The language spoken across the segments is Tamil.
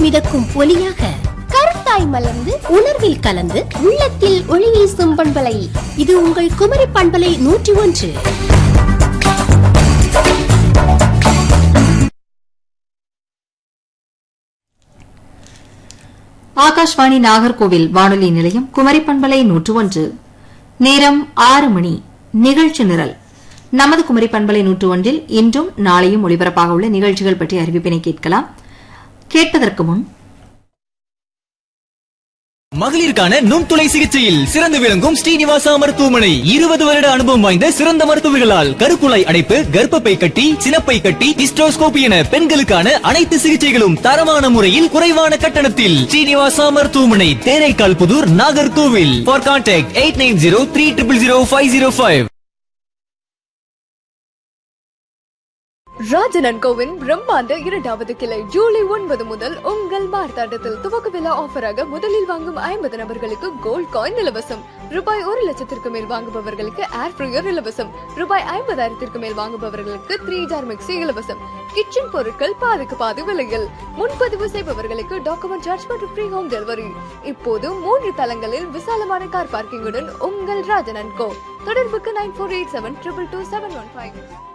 மிதக்கும் ஒலியாக கருத்தாய் மலர்ந்து உணர்வில் கலந்து உள்ளத்தில் ஒளி வீசும் பண்பலை இது உங்கள் குமரி பண்பலை நூற்றி ஒன்று ஆகாஷ்வாணி நாகர்கோவில் வானொலி நிலையம் குமரி பண்பலை நூற்று ஒன்று நேரம் ஆறு மணி நிகழ்ச்சி நிரல் நமது குமரி பண்பலை நூற்று ஒன்றில் இன்றும் நாளையும் ஒளிபரப்பாக உள்ள நிகழ்ச்சிகள் பற்றிய அறிவிப்பினை கேட்கலாம் கேட்பதற்கு முன் மகளிருக்கான நுண்துளை சிகிச்சையில் சிறந்து விளங்கும் ஸ்ரீனிவாசா மருத்துவமனை இருபது வருட அனுபவம் வாய்ந்த சிறந்த மருத்துவர்களால் கருக்குழாய் அடைப்பு கர்ப்பப்பை கட்டி சினப்பை கட்டி டிஸ்ட்ரோஸ்கோபி என பெண்களுக்கான அனைத்து சிகிச்சைகளும் தரமான முறையில் குறைவான கட்டணத்தில் ஸ்ரீனிவாசா மருத்துவமனை Theraikal Puthur Nagercoil for contact eight nine zero three triple zero five zero five Rajanan கோவின் பிரம்மாண்ட இரண்டாவது கிளை ஜூலை ஒன்பது முதல் உங்கள் மார்த்தாண்டத்தில் துவக்க விழா ஆஃபராக முதலில் வாங்கும் ஐம்பது நபர்களுக்கு கோல்ட் காயின் இலவசம் ரூபாய் ஒரு லட்சத்திற்கு மேல் வாங்குபவர்களுக்கு ஏர் ஃப்ரையர் இலவசம் ரூபாய் ஐம்பதாயிரத்திற்கு மேல் வாங்குபவர்களுக்கு த்ரீ ஜார் மிக்சி இலவசம் கிச்சன் பொருட்கள் பாதிக்கு பாதி விலையில் முன்பதிவு செய்பவர்களுக்கு டாக்குமெண்ட் சார்ஜ் மற்றும் ஃப்ரீ ஹோம் டெலிவரி இப்போது மூன்று தளங்களில் விசாலமான கார் பார்க்கிங்குடன் உங்கள் ராஜனன் கோ தொடர்புக்கு nine four eight seven triple two seven one five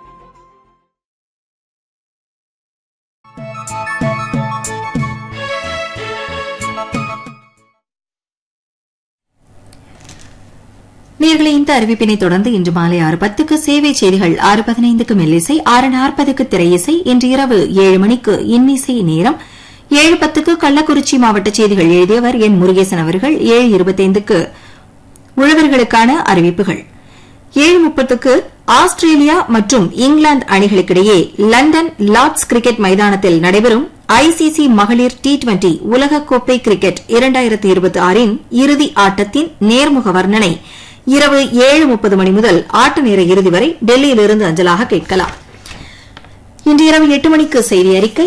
நேர்களை இந்த அறிவிப்பினை தொடர்ந்து இன்று மாலை ஆறு பத்துக்கு சேவை செய்திகள் ஆறு பதினைந்துக்கு மெல்லிசை ஆறு நாற்பதுக்கு திரையிசை இன்று இரவு ஏழு மணிக்கு இன்னிசை நேரம் ஏழு பத்துக்கு கள்ளக்குறிச்சி மாவட்ட செய்திகள் எழுதியவர் என் முருகேசன் அவர்கள் ஏழு இருபத்தைந்துக்கு உழவர்களுக்கான அறிவிப்புகள் ஏழு முப்பதுக்கு ஆஸ்திரேலியா மற்றும் இங்கிலாந்து அணிகளுக்கிடையே லண்டன் லார்ட்ஸ் கிரிக்கெட் மைதானத்தில் நடைபெறும் ஐசிசி மகளிர் டி டுவெண்டி உலகக்கோப்பை கிரிக்கெட் இரண்டாயிரத்தி இருபத்தி ஆறின் இறுதி ஆட்டத்தின் நேர்முக வர்ணனை இரவு ஏழு முப்பது மணி முதல் ஆட்ட நேர இறுதி வரை டெல்லியிலிருந்து அஞ்சலாக கேட்கலாம் இன்று இரவு எட்டு மணிக்கு செய்தி அறிக்கை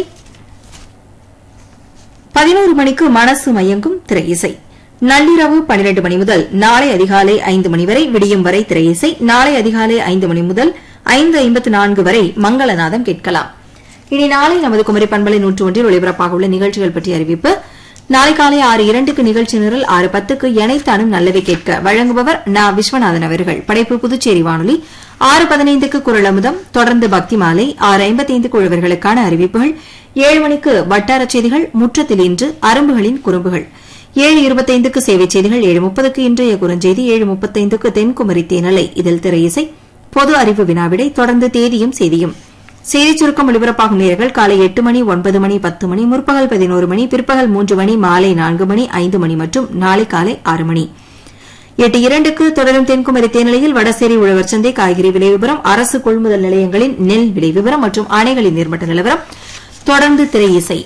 பதினோரு மணிக்கு மனசு மயங்கும் திரை இசை நள்ளிரவு பனிரெண்டு மணி முதல் நாளை அதிகாலை ஐந்து மணி வரை விடியும் வரை திரை இசை நாளை அதிகாலை ஐந்து மணி முதல் ஐந்து ஐம்பத்து நான்கு வரை மங்களநாதம் கேட்கலாம் இனி நாளை நமது குமரி பண்பலை நூற்று ஒன்றில் ஒளிபரப்பாக உள்ள நிகழ்ச்சிகள் பற்றிய அறிவிப்பு நாளை காலை ஆறு இரண்டுக்கு நிகழ்ச்சி நிரல் ஆறு பத்துக்கு எனைத்தானும் நல்லவை கேட்க வழங்குபவர் நா விஸ்வநாதன் அவர்கள் படைப்பு புதுச்சேரி வானொலி ஆறு பதினைந்துக்கு குரல் அமுதம் தொடர்ந்து பக்தி மாலை ஆறு ஐம்பத்தைந்து குழுவர்களுக்கான அறிவிப்புகள் ஏழு மணிக்கு வட்டாரச் செய்திகள் முற்றத்தில் இன்று அரும்புகளின் குறும்புகள் ஏழு இருபத்தைந்துக்கு சேவை செய்திகள் ஏழு முப்பதுக்கு இன்றைய குறுஞ்செய்தி ஏழு முப்பத்தைந்துக்கு தென்குமரி தேனலை இதில் திரையிசை பொது அறிவு வினாவிடை தொடர்ந்து தேதியும் செய்தியும் செய்திச் சுருக்கம் ஒலிபரப்பாகும் நேரங்கள் காலை எட்டு மணி ஒன்பது மணி பத்து மணி முற்பகல் பதினோரு மணி பிற்பகல் மூன்று மணி மாலை நான்கு மணி ஐந்து மணி மற்றும் நாளை காலை ஆறு மணி எட்டு இரண்டுக்கு தொடரும் தென்குமரி தேனிலையில் வடசேரி உழவர் சந்தை காய்கறி விலை விவரம் அரசு கொள்முதல் நிலையங்களின் நெல் விலை விவரம் மற்றும் அணைகளின் நீர்மட்ட நிலவரம் தொடர்ந்து திரை இசை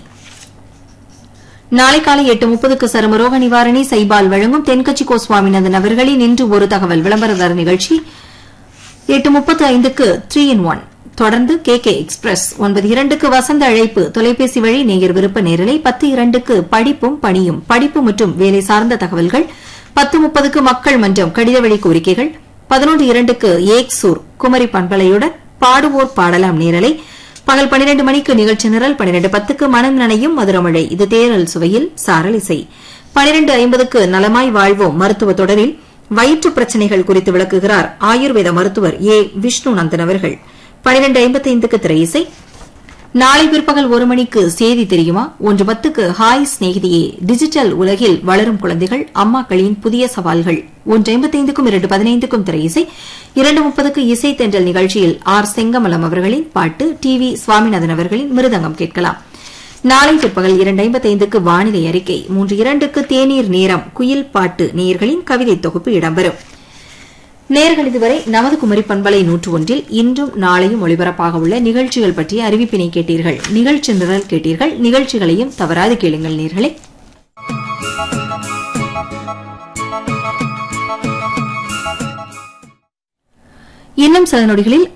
நாளை காலை எட்டு முப்பதுக்கு சருமரோக நிவாரணி சைபால் வழங்கும் தென்கட்சி கோ சுவாமிநாதன் அவர்களின் இன்று ஒரு தகவல் விளம்பரதார நிகழ்ச்சி எட்டு முப்பத்து ஐந்துக்கு த்ரீ இன் ஒன் தொடர்ந்து கே கே எக்ஸ்பிரஸ் ஒன்பது இரண்டுக்கு வசந்த அழைப்பு தொலைபேசி வழி நேயர் விருப்ப நேரலை பத்து இரண்டுக்கு படிப்பும் பணியும் படிப்பு மற்றும் வேலை சார்ந்த தகவல்கள் பத்து முப்பதுக்கு மக்கள் மன்றம் கடித வழி கோரிக்கைகள் பதினொன்று இரண்டுக்கு ஏக்சூர் குமரி பண்பலையுடன் பாடுவோர் பாடலாம் நேரலை பகல் பனிரெண்டு மணிக்கு நிகழ்ச்சி நிரல் பனிரெண்டு பத்துக்கு மனம் நனையும் மதுரமழை இது தேரல் சுவையில் சாரல் இசை பனிரெண்டு ஐம்பதுக்கு நலமாய் வாழ்வோம் மருத்துவ தொடரில் வயிற்று பிரச்சனைகள் குறித்து விளக்குகிறார் ஆயுர்வேத மருத்துவர் ஏ விஷ்ணுநந்தன் அவர்கள் பனிரெண்டு ஐம்பத்தைந்துக்கு திரை இசை நாளை பிற்பகல் ஒரு மணிக்கு செய்தி தெரியுமா ஒன்று பத்துக்கு ஹாய் சிநேகிதியே டிஜிட்டல் உலகில் வளரும் குழந்தைகள் அம்மாக்களின் புதிய சவால்கள் ஒன்று ஐம்பத்தைந்துக்கும் இரண்டு பதினைந்துக்கும் திரை இசை இரண்டு முப்பதுக்கு இசை தென்றல் நிகழ்ச்சியில் ஆர் செங்கமலம் அவர்களின் பாட்டு டி வி சுவாமிநாதன் அவர்களின் மிருதங்கம் கேட்கலாம் நாளை பிற்பகல் இரண்டு ஐம்பத்தைந்துக்கு வானிலை அறிக்கை மூன்று இரண்டுக்கு தேநீர் நேரம் குயில் பாட்டு நேயர்களின் கவிதை தொகுப்பு இடம்பெறும் நேர்கள் இதுவரை நமது குமரி பண்பலை நூற்று ஒன்றில் இன்றும் நாளையும் ஒளிபரப்பாக உள்ள நிகழ்ச்சிகள் பற்றிய அறிவிப்பினை கேட்டீர்கள் நிகழ்ச்சி நிரல் கேட்டீர்கள் நிகழ்ச்சிகளையும் தவறாது கேளுங்கள் நேர்களே இன்னும் சில நொடிகளில்